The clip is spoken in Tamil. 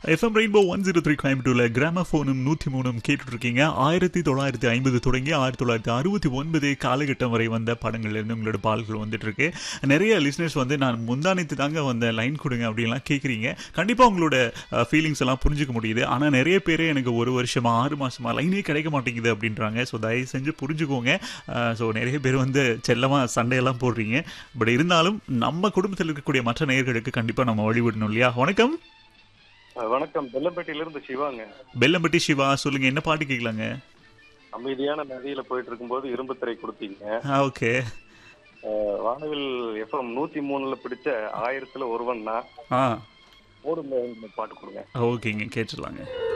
FM rainbow one zero three கோயம்புத்தூர்ல கிராமபோனும் நூற்றி மூணும் கேட்டுட்டு இருக்கீங்க ஆயிரத்தி தொள்ளாயிரத்தி ஐம்பது தொடங்கி ஆயிரத்தி தொள்ளாயிரத்தி அறுபத்தி ஒன்பது காலகட்டம் வரை வந்த படங்கள்ல இருந்து உங்களோட பால்கள் வந்துட்டு இருக்கு நிறைய லிஸ்னர்ஸ் வந்து நான் முந்தானத்து தாங்க வந்த லைன் கொடுங்க அப்படின்லாம் கேட்குறீங்க கண்டிப்பாக உங்களோட ஃபீலிங்ஸ் எல்லாம் புரிஞ்சுக்க முடியுது ஆனால் நிறைய பேர் எனக்கு ஒரு வருஷமா ஆறு மாசமா லைனே கிடைக்க மாட்டேங்குது அப்படின்றாங்க ஸோ தயவு செஞ்சு புரிஞ்சுக்கோங்க ஸோ நிறைய பேர் வந்து செல்லமாக சண்டையெல்லாம் போடுறீங்க பட் இருந்தாலும் நம்ம குடும்பத்தில் இருக்கக்கூடிய மற்ற நேயர்களுக்கு கண்டிப்பாக நம்ம வழிவிடணும் இல்லையா வணக்கம் அஹ் வணக்கம் பெல்லம்பேட்டையிலிருந்து சிவாங்க பெல்லம்பட்டி சிவா சொல்லுங்க என்ன பாட்டு கேட்கலாங்க அமைதியான நதியில போயிட்டு இருக்கும்போது இரும்பு திரை கொடுத்தீங்க ஓகே அஹ் வானவில் எஃப்எம் நூத்தி மூணுல பிடிச்ச ஆயிரத்துல ஒருவன் நான் ஆ ஓடும் பாட்டு கொடுங்க ஓகேங்க கேட்டுடலாங்க